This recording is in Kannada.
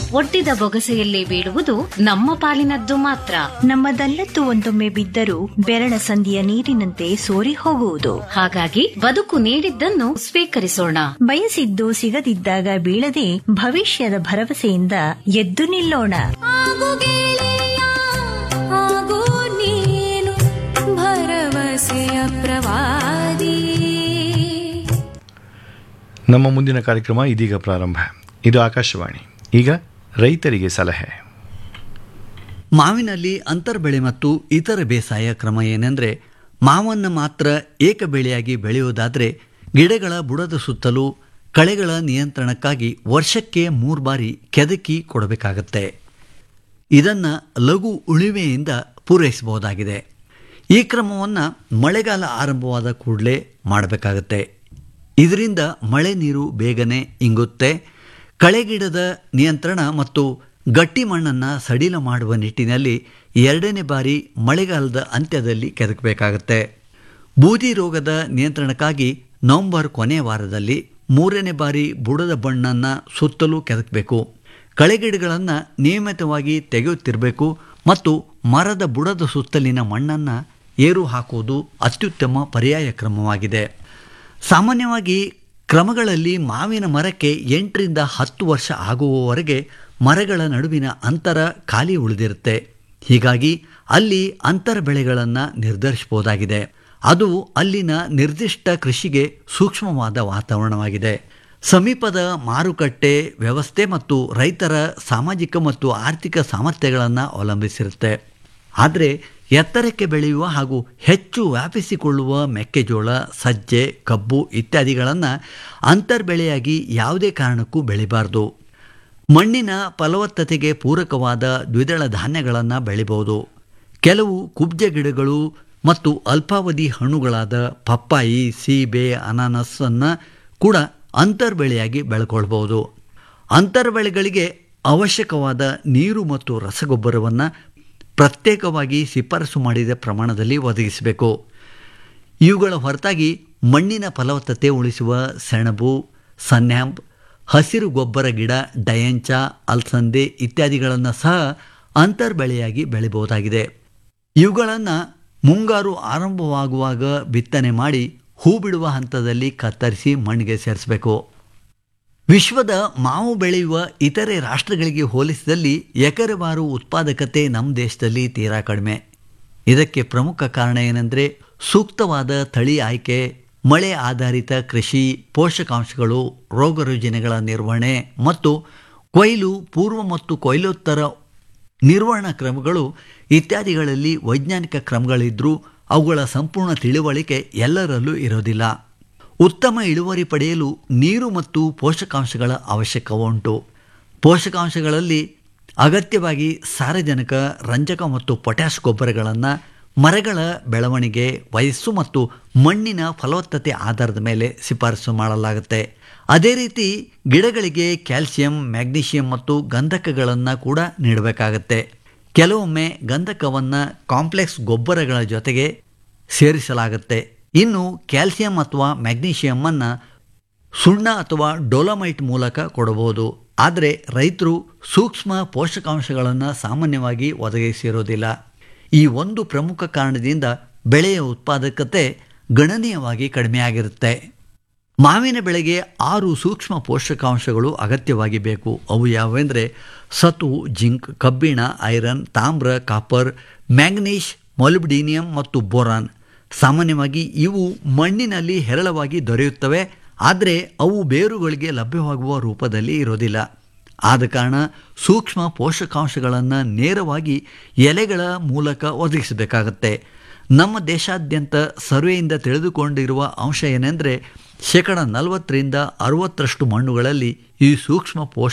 ಒಡ್ಡಿದ ಬೊಗಸೆಯಲ್ಲಿ ಬೀಳುವುದು ನಮ್ಮ ಪಾಲಿನದ್ದು ಮಾತ್ರ ನಮ್ಮದಲ್ಲದ್ದು ಒಂದೊಮ್ಮೆ ಬಿದ್ದರೂ ಬೆರಳ ಸಂಧಿಯ ನೀರಿನಂತೆ ಸೋರಿ ಹೋಗುವುದು ಹಾಗಾಗಿ ಬದುಕು ನೀಡಿದ್ದನ್ನು ಸ್ವೀಕರಿಸೋಣ ಬಯಸಿದ್ದು ಸಿಗದಿದ್ದಾಗ ಬೀಳದೆ ಭವಿಷ್ಯದ ಭರವಸೆಯಿಂದ ಎದ್ದು ನಿಲ್ಲೋಣ ಆಗು ಗೆಳೆಯ ಆಗು ನೀನು ಭರವಸೆಯ ಪ್ರವಾದಿ ನಮ್ಮ ಮುಂದಿನ ಕಾರ್ಯಕ್ರಮ ಇದೀಗ ಪ್ರಾರಂಭ ಇದು ಆಕಾಶವಾಣಿ ಈಗ ರೈತರಿಗೆ ಸಲಹೆ ಮಾವಿನಲ್ಲಿ ಅಂತರ್ಬೆಳೆ ಮತ್ತು ಇತರ ಬೇಸಾಯ ಕ್ರಮ ಏನೆಂದರೆ ಮಾವನ್ನು ಮಾತ್ರ ಏಕ ಬೆಳೆಯಾಗಿ ಬೆಳೆಯುವುದಾದರೆ ಗಿಡಗಳ ಬುಡದ ಸುತ್ತಲೂ ಕಳೆಗಳ ನಿಯಂತ್ರಣಕ್ಕಾಗಿ ವರ್ಷಕ್ಕೆ ಮೂರು ಬಾರಿ ಕೆದಕಿ ಕೊಡಬೇಕಾಗತ್ತೆ ಇದನ್ನು ಲಘು ಉಳಿಮೆಯಿಂದ ಪೂರೈಸಬಹುದಾಗಿದೆ ಈ ಕ್ರಮವನ್ನು ಮಳೆಗಾಲ ಆರಂಭವಾದ ಕೂಡಲೇ ಮಾಡಬೇಕಾಗತ್ತೆ ಇದರಿಂದ ಮಳೆ ನೀರು ಬೇಗನೆ ಇಂಗುತ್ತೆ ಕಳೆಗಿಡದ ನಿಯಂತ್ರಣ ಮತ್ತು ಗಟ್ಟಿ ಮಣ್ಣನ್ನು ಸಡಿಲ ಮಾಡುವ ನಿಟ್ಟಿನಲ್ಲಿ ಎರಡನೇ ಬಾರಿ ಮಳೆಗಾಲದ ಅಂತ್ಯದಲ್ಲಿ ಕೆದಕಬೇಕಾಗತ್ತೆ ಬೂದಿ ರೋಗದ ನಿಯಂತ್ರಣಕ್ಕಾಗಿ ನವೆಂಬರ್ ಕೊನೆಯ ವಾರದಲ್ಲಿ ಮೂರನೇ ಬಾರಿ ಬುಡದ ಬಣ್ಣನ್ನು ಸುತ್ತಲೂ ಕೆದಕಬೇಕು ಕಳೆಗಿಡಗಳನ್ನು ನಿಯಮಿತವಾಗಿ ತೆಗೆಯುತ್ತಿರಬೇಕು ಮತ್ತು ಮರದ ಬುಡದ ಸುತ್ತಲಿನ ಮಣ್ಣನ್ನು ಏರು ಹಾಕುವುದು ಅತ್ಯುತ್ತಮ ಪರ್ಯಾಯ ಕ್ರಮವಾಗಿದೆ ಸಾಮಾನ್ಯವಾಗಿ ಕ್ರಮಗಳಲ್ಲಿ ಮಾವಿನ ಮರಕ್ಕೆ ಎಂಟರಿಂದ ಹತ್ತು ವರ್ಷ ಆಗುವವರೆಗೆ ಮರಗಳ ನಡುವಿನ ಅಂತರ ಖಾಲಿ ಉಳಿದಿರುತ್ತೆ ಹೀಗಾಗಿ ಅಲ್ಲಿ ಅಂತರ ಬೆಳೆಗಳನ್ನು ನಿರ್ಧರಿಸಬಹುದಾಗಿದೆ ಅದು ಅಲ್ಲಿನ ನಿರ್ದಿಷ್ಟ ಕೃಷಿಗೆ ಸೂಕ್ಷ್ಮವಾದ ವಾತಾವರಣವಾಗಿದೆ ಸಮೀಪದ ಮಾರುಕಟ್ಟೆ ವ್ಯವಸ್ಥೆ ಮತ್ತು ರೈತರ ಸಾಮಾಜಿಕ ಮತ್ತು ಆರ್ಥಿಕ ಸಾಮರ್ಥ್ಯಗಳನ್ನು ಅವಲಂಬಿಸಿರುತ್ತೆ ಆದರೆ ಎತ್ತರಕ್ಕೆ ಬೆಳೆಯುವ ಹಾಗೂ ಹೆಚ್ಚು ವ್ಯಾಪಿಸಿಕೊಳ್ಳುವ ಮೆಕ್ಕೆಜೋಳ ಸಜ್ಜೆ ಕಬ್ಬು ಇತ್ಯಾದಿಗಳನ್ನು ಅಂತರ್ಬೆಳೆಯಾಗಿ ಯಾವುದೇ ಕಾರಣಕ್ಕೂ ಬೆಳಿಬಾರ್ದು ಮಣ್ಣಿನ ಫಲವತ್ತತೆಗೆ ಪೂರಕವಾದ ದ್ವಿದಳ ಧಾನ್ಯಗಳನ್ನು ಬೆಳಿಬಹುದು ಕೆಲವು ಕುಬ್ಜ ಗಿಡಗಳು ಮತ್ತು ಅಲ್ಪಾವಧಿ ಹಣ್ಣುಗಳಾದ ಪಪ್ಪಾಯಿ ಸೀಬೆ ಅನಾನಸನ್ನು ಕೂಡ ಅಂತರ್ಬೆಳೆಯಾಗಿ ಬೆಳ್ಕೊಳ್ಬಹುದು ಅಂತರ್ಬೆಳೆಗಳಿಗೆ ಅವಶ್ಯಕವಾದ ನೀರು ಮತ್ತು ರಸಗೊಬ್ಬರವನ್ನು ಪ್ರತ್ಯೇಕವಾಗಿ ಶಿಫಾರಸು ಮಾಡಿದ ಪ್ರಮಾಣದಲ್ಲಿ ಒದಗಿಸಬೇಕು ಇವುಗಳ ಹೊರತಾಗಿ ಮಣ್ಣಿನ ಫಲವತ್ತತೆ ಉಳಿಸುವ ಸೆಣಬು ಸನ್ಯಾಂಪ್ ಹಸಿರು ಗೊಬ್ಬರ ಗಿಡ ಡಯಂಚ ಅಲ್ಸಂದೆ ಇತ್ಯಾದಿಗಳನ್ನು ಸಹ ಅಂತರ್ಬೆಳೆಯಾಗಿ ಬೆಳೆಯಬಹುದಾಗಿದೆ ಇವುಗಳನ್ನು ಮುಂಗಾರು ಆರಂಭವಾಗುವಾಗ ಬಿತ್ತನೆ ಮಾಡಿ ಹೂ ಬಿಡುವ ಹಂತದಲ್ಲಿ ಕತ್ತರಿಸಿ ಮಣ್ಣಿಗೆ ಸೇರಿಸಬೇಕು ವಿಶ್ವದ ಮಾವು ಬೆಳೆಯುವ ಇತರೆ ರಾಷ್ಟ್ರಗಳಿಗೆ ಹೋಲಿಸಿದಲ್ಲಿ ಎಕರೆವಾರು ಉತ್ಪಾದಕತೆ ನಮ್ಮ ದೇಶದಲ್ಲಿ ತೀರಾ ಕಡಿಮೆ ಇದಕ್ಕೆ ಪ್ರಮುಖ ಕಾರಣ ಏನೆಂದರೆ ಸೂಕ್ತವಾದ ತಳಿ ಆಯ್ಕೆ ಮಳೆ ಆಧಾರಿತ ಕೃಷಿ ಪೋಷಕಾಂಶಗಳು ರೋಗರುಜಿನಗಳ ನಿರ್ವಹಣೆ ಮತ್ತು ಕೊಯ್ಲು ಪೂರ್ವ ಮತ್ತು ಕೊಯ್ಲೋತ್ತರ ನಿರ್ವಹಣಾ ಕ್ರಮಗಳು ಇತ್ಯಾದಿಗಳಲ್ಲಿ ವೈಜ್ಞಾನಿಕ ಕ್ರಮಗಳಿದ್ದರೂ ಅವುಗಳ ಸಂಪೂರ್ಣ ತಿಳುವಳಿಕೆ ಎಲ್ಲರಲ್ಲೂ ಇರೋದಿಲ್ಲ ಉತ್ತಮ ಇಳುವರಿ ಪಡೆಯಲು ನೀರು ಮತ್ತು ಪೋಷಕಾಂಶಗಳ ಅವಶ್ಯಕ ಉಂಟು ಪೋಷಕಾಂಶಗಳಲ್ಲಿ ಅಗತ್ಯವಾಗಿ ಸಾರಜನಕ ರಂಜಕ ಮತ್ತು ಪೊಟ್ಯಾಷ್ ಗೊಬ್ಬರಗಳನ್ನು ಮರಗಳ ಬೆಳವಣಿಗೆ ವಯಸ್ಸು ಮತ್ತು ಮಣ್ಣಿನ ಫಲವತ್ತತೆ ಆಧಾರದ ಮೇಲೆ ಶಿಫಾರಸು ಮಾಡಲಾಗುತ್ತೆ ಅದೇ ರೀತಿ ಗಿಡಗಳಿಗೆ ಕ್ಯಾಲ್ಸಿಯಂ ಮ್ಯಾಗ್ನೀಷಿಯಂ ಮತ್ತು ಗಂಧಕಗಳನ್ನು ಕೂಡ ನೀಡಬೇಕಾಗತ್ತೆ ಕೆಲವೊಮ್ಮೆ ಗಂಧಕವನ್ನು ಕಾಂಪ್ಲೆಕ್ಸ್ ಗೊಬ್ಬರಗಳ ಜೊತೆಗೆ ಸೇರಿಸಲಾಗುತ್ತೆ ಇನ್ನು ಕ್ಯಾಲ್ಸಿಯಂ ಅಥವಾ ಮ್ಯಾಗ್ನೀಷಿಯಮನ್ನು ಸುಣ್ಣ ಅಥವಾ ಡೊಲಮೈಟ್ ಮೂಲಕ ಕೊಡಬಹುದು ಆದರೆ ರೈತರು ಸೂಕ್ಷ್ಮ ಪೋಷಕಾಂಶಗಳನ್ನು ಸಾಮಾನ್ಯವಾಗಿ ಒದಗಿಸಿರೋದಿಲ್ಲ ಈ ಒಂದು ಪ್ರಮುಖ ಕಾರಣದಿಂದ ಬೆಳೆಯ ಉತ್ಪಾದಕತೆ ಗಣನೀಯವಾಗಿ ಕಡಿಮೆಯಾಗಿರುತ್ತೆ ಮಾವಿನ ಬೆಳೆಗೆ ಆರು ಸೂಕ್ಷ್ಮ ಪೋಷಕಾಂಶಗಳು ಅಗತ್ಯವಾಗಿ ಬೇಕು ಅವು ಯಾವುವೆಂದರೆ ಸತು ಜಿಂಕ್ ಕಬ್ಬಿಣ ಐರನ್ ತಾಮ್ರ ಕಾಪರ್ ಮ್ಯಾಂಗನೀಷ್ ಮೊಲಿಬ್ಡಿನಿಯಂ ಮತ್ತು ಬೋರಾನ್ ಸಾಮಾನ್ಯವಾಗಿ ಇವು ಮಣ್ಣಿನಲ್ಲಿ ಹೇರಳವಾಗಿ ದೊರೆಯುತ್ತವೆ ಆದರೆ ಅವು ಬೇರುಗಳಿಗೆ ಲಭ್ಯವಾಗುವ ರೂಪದಲ್ಲಿ ಇರೋದಿಲ್ಲ ಆದ ಕಾರಣ ಸೂಕ್ಷ್ಮ ಪೋಷಕಾಂಶಗಳನ್ನು ನೇರವಾಗಿ ಎಲೆಗಳ ಮೂಲಕ ಒದಗಿಸಬೇಕಾಗತ್ತೆ ನಮ್ಮ ದೇಶಾದ್ಯಂತ ಸರ್ವೆಯಿಂದ ತಿಳಿದುಕೊಂಡಿರುವ ಅಂಶ ಏನೆಂದರೆ ಶೇಕಡ ನಲವತ್ತರಿಂದ ಅರುವತ್ತರಷ್ಟು ಮಣ್ಣುಗಳಲ್ಲಿ ಈ ಸೂಕ್ಷ್ಮ ಪೋಷ